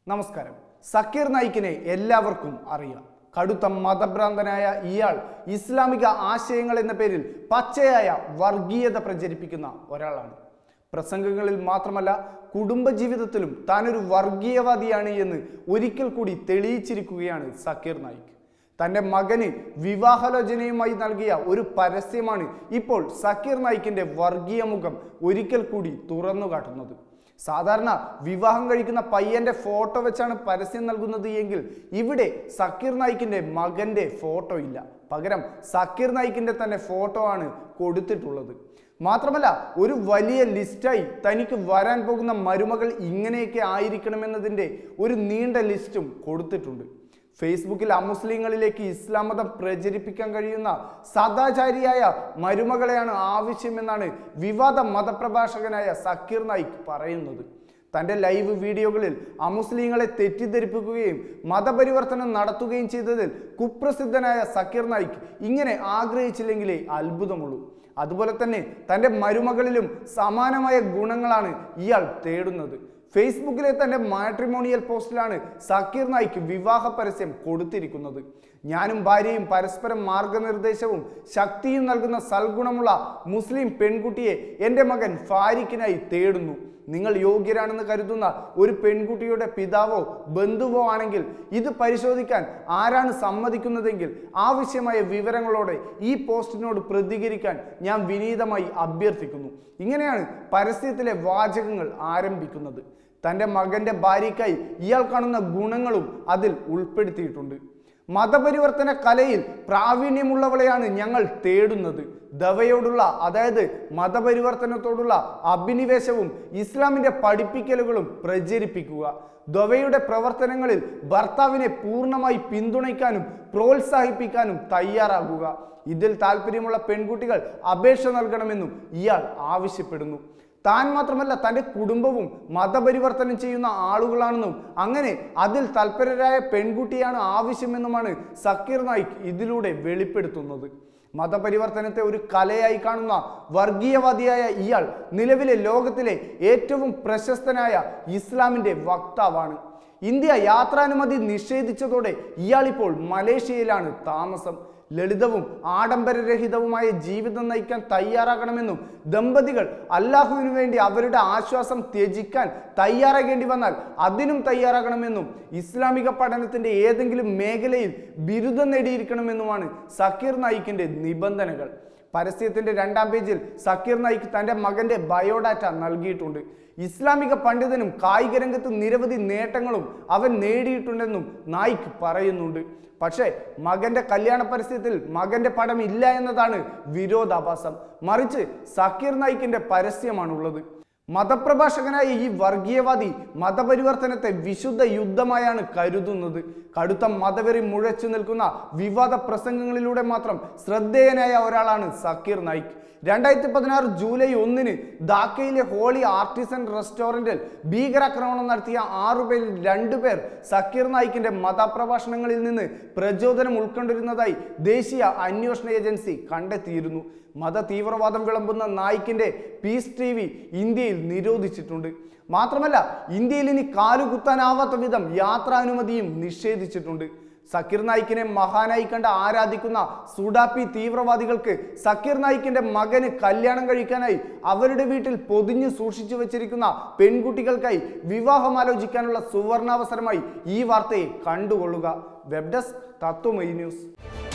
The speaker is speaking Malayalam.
നമസ്കാരം സക്കീർ നായിക്കിനെ എല്ലാവർക്കും അറിയാം കടുത്ത മതഭ്രാന്തനായ ഇയാൾ ഇസ്ലാമിക ആശയങ്ങൾ എന്ന പേരിൽ പച്ചയായ വർഗീയത പ്രചരിപ്പിക്കുന്ന ഒരാളാണ് പ്രസംഗങ്ങളിൽ മാത്രമല്ല കുടുംബജീവിതത്തിലും താനൊരു വർഗീയവാദിയാണ് എന്ന് ഒരിക്കൽ കൂടി തെളിയിച്ചിരിക്കുകയാണ് സക്കീർ നായിക് തന്റെ മകന് വിവാഹാലോചനയുമായി നൽകിയ ഒരു പരസ്യമാണ് ഇപ്പോൾ സക്കീർ നായിക്കിന്റെ വർഗീയ മുഖം ഒരിക്കൽ കൂടി തുറന്നു കാട്ടുന്നത് സാധാരണ വിവാഹം കഴിക്കുന്ന പയ്യന്റെ ഫോട്ടോ വെച്ചാണ് പരസ്യം നൽകുന്നത് എങ്കിൽ ഇവിടെ സക്കീർ നായിക്കിന്റെ മകന്റെ ഫോട്ടോ ഇല്ല പകരം സക്കീർ നായിക്കിന്റെ തന്നെ ഫോട്ടോ ആണ് കൊടുത്തിട്ടുള്ളത് മാത്രമല്ല ഒരു വലിയ ലിസ്റ്റായി തനിക്ക് വരാൻ പോകുന്ന മരുമകൾ ഇങ്ങനെയൊക്കെ ആയിരിക്കണമെന്നതിൻ്റെ ഒരു നീണ്ട ലിസ്റ്റും കൊടുത്തിട്ടുണ്ട് ഫേസ്ബുക്കിൽ അമുസ്ലിങ്ങളിലേക്ക് ഇസ്ലാം മതം പ്രചരിപ്പിക്കാൻ കഴിയുന്ന സദാചാരിയായ മരുമകളെയാണ് ആവശ്യമെന്നാണ് വിവാദ മതപ്രഭാഷകനായ സക്കീർ നായിക് പറയുന്നത് തൻ്റെ ലൈവ് വീഡിയോകളിൽ അമുസ്ലിങ്ങളെ തെറ്റിദ്ധരിപ്പിക്കുകയും മതപരിവർത്തനം നടത്തുകയും ചെയ്തതിൽ കുപ്രസിദ്ധനായ സക്കീർ നായിക് ഇങ്ങനെ ആഗ്രഹിച്ചില്ലെങ്കിലേ അത്ഭുതമുള്ളൂ അതുപോലെ തന്നെ തൻ്റെ മരുമകളിലും സമാനമായ ഗുണങ്ങളാണ് ഇയാൾ തേടുന്നത് ഫേസ്ബുക്കിലെ തന്റെ മാട്രിമോണിയൽ പോസ്റ്റിലാണ് സക്കീർ നായിക്ക് വിവാഹ പരസ്യം കൊടുത്തിരിക്കുന്നത് ഞാനും ഭാര്യയും പരസ്പരം മാർഗനിർദ്ദേശവും ശക്തിയും നൽകുന്ന സൽഗുണമുള്ള മുസ്ലിം പെൺകുട്ടിയെ എൻ്റെ മകൻ ഫാരിഖിനായി തേടുന്നു നിങ്ങൾ യോഗ്യരാണെന്ന് കരുതുന്ന ഒരു പെൺകുട്ടിയുടെ പിതാവോ ബന്ധുവോ ആണെങ്കിൽ ഇത് പരിശോധിക്കാൻ ആരാണ് സമ്മതിക്കുന്നതെങ്കിൽ ആവശ്യമായ വിവരങ്ങളോടെ ഈ പോസ്റ്റിനോട് പ്രതികരിക്കാൻ ഞാൻ വിനീതമായി അഭ്യർത്ഥിക്കുന്നു ഇങ്ങനെയാണ് പരസ്യത്തിലെ വാചകങ്ങൾ ആരംഭിക്കുന്നത് തൻ്റെ മകന്റെ ഭാര്യയ്ക്കായി ഇയാൾ കാണുന്ന ഗുണങ്ങളും അതിൽ ഉൾപ്പെടുത്തിയിട്ടുണ്ട് മതപരിവർത്തന കലയിൽ പ്രാവീണ്യമുള്ളവളെയാണ് ഞങ്ങൾ തേടുന്നത് ദവയോടുള്ള അതായത് മതപരിവർത്തനത്തോടുള്ള അഭിനിവേശവും ഇസ്ലാമിന്റെ പഠിപ്പിക്കലുകളും പ്രചരിപ്പിക്കുക ദവയുടെ പ്രവർത്തനങ്ങളിൽ ഭർത്താവിനെ പൂർണ്ണമായി പിന്തുണയ്ക്കാനും പ്രോത്സാഹിപ്പിക്കാനും തയ്യാറാകുക ഇതിൽ താല്പര്യമുള്ള പെൺകുട്ടികൾ അപേക്ഷ നൽകണമെന്നും ഇയാൾ ആവശ്യപ്പെടുന്നു താൻ മാത്രമല്ല തൻ്റെ കുടുംബവും മതപരിവർത്തനം ചെയ്യുന്ന ആളുകളാണെന്നും അങ്ങനെ അതിൽ തൽപരരായ പെൺകുട്ടിയാണ് ആവശ്യമെന്നുമാണ് സക്കീർ നായിക് ഇതിലൂടെ വെളിപ്പെടുത്തുന്നത് മതപരിവർത്തനത്തെ ഒരു കലയായി കാണുന്ന വർഗീയവാദിയായ ഇയാൾ നിലവിലെ ലോകത്തിലെ ഏറ്റവും പ്രശസ്തനായ ഇസ്ലാമിന്റെ വക്താവാണ് ഇന്ത്യ യാത്രാനുമതി നിഷേധിച്ചതോടെ ഇയാൾ ഇപ്പോൾ മലേഷ്യയിലാണ് താമസം ലളിതവും ആഡംബരരഹിതവുമായ ജീവിതം നയിക്കാൻ തയ്യാറാകണമെന്നും ദമ്പതികൾ അല്ലാഹുവിനു വേണ്ടി അവരുടെ ആശ്വാസം ത്യജിക്കാൻ തയ്യാറാകേണ്ടി വന്നാൽ അതിനും തയ്യാറാകണമെന്നും ഇസ്ലാമിക പഠനത്തിന്റെ ഏതെങ്കിലും മേഖലയിൽ ബിരുദം നേടിയിരിക്കണമെന്നുമാണ് സക്കീർ നായിക്കിന്റെ നിബന്ധനകൾ പരസ്യത്തിന്റെ രണ്ടാം പേജിൽ സക്കീർ നായിക് തന്റെ മകന്റെ ബയോഡാറ്റ നൽകിയിട്ടുണ്ട് ഇസ്ലാമിക പണ്ഡിതനും കായിക രംഗത്ത് നിരവധി നേട്ടങ്ങളും അവൻ നേടിയിട്ടുണ്ടെന്നും നായിക് പറയുന്നുണ്ട് പക്ഷേ മകന്റെ കല്യാണ പരസ്യത്തിൽ മകന്റെ പടം ഇല്ല എന്നതാണ് വിരോധാഭാസം മറിച്ച് സക്കീർ നായിക്കിന്റെ പരസ്യമാണുള്ളത് മതപ്രഭാഷകനായ ഈ വർഗീയവാദി മതപരിവർത്തനത്തെ വിശുദ്ധ യുദ്ധമായാണ് കരുതുന്നത് കടുത്ത മതവെറി മുഴച്ചു നിൽക്കുന്ന വിവാദ പ്രസംഗങ്ങളിലൂടെ മാത്രം ശ്രദ്ധേയനായ ഒരാളാണ് സക്കീർ നായിക് രണ്ടായിരത്തി പതിനാറ് ജൂലൈ ഒന്നിന് ധാക്കയിലെ ഹോളി ആർട്ടിസൺ റെസ്റ്റോറന്റിൽ ഭീകരാക്രമണം നടത്തിയ ആറുപേരിൽ രണ്ടുപേർ സക്കീർ നായിക്കിന്റെ മതപ്രഭാഷണങ്ങളിൽ നിന്ന് പ്രചോദനം ഉൾക്കൊണ്ടിരുന്നതായി ദേശീയ അന്വേഷണ ഏജൻസി കണ്ടെത്തിയിരുന്നു മത തീവ്രവാദം വിളമ്പുന്ന നായിക്കിന്റെ പീസ് ടി വി ഇന്ത്യയിൽ നിരോധിച്ചിട്ടുണ്ട് മാത്രമല്ല ഇന്ത്യയിൽ ഇനി കാലുകുത്താനാവാത്ത വിധം യാത്രാനുമതിയും നിഷേധിച്ചിട്ടുണ്ട് സക്കീർ നായിക്കിനെ മഹാനായി കണ്ട് ആരാധിക്കുന്ന സുഡാപ്പി തീവ്രവാദികൾക്ക് സക്കീർ നായിക്കിന്റെ മകന് കല്യാണം കഴിക്കാനായി അവരുടെ വീട്ടിൽ പൊതിഞ്ഞു സൂക്ഷിച്ചു വെച്ചിരിക്കുന്ന പെൺകുട്ടികൾക്കായി വിവാഹം ആലോചിക്കാനുള്ള സുവർണാവസരമായി ഈ വാർത്തയെ കണ്ടുകൊള്ളുക വെബ് ഡെസ്ക് തത്വമൈ ന്യൂസ്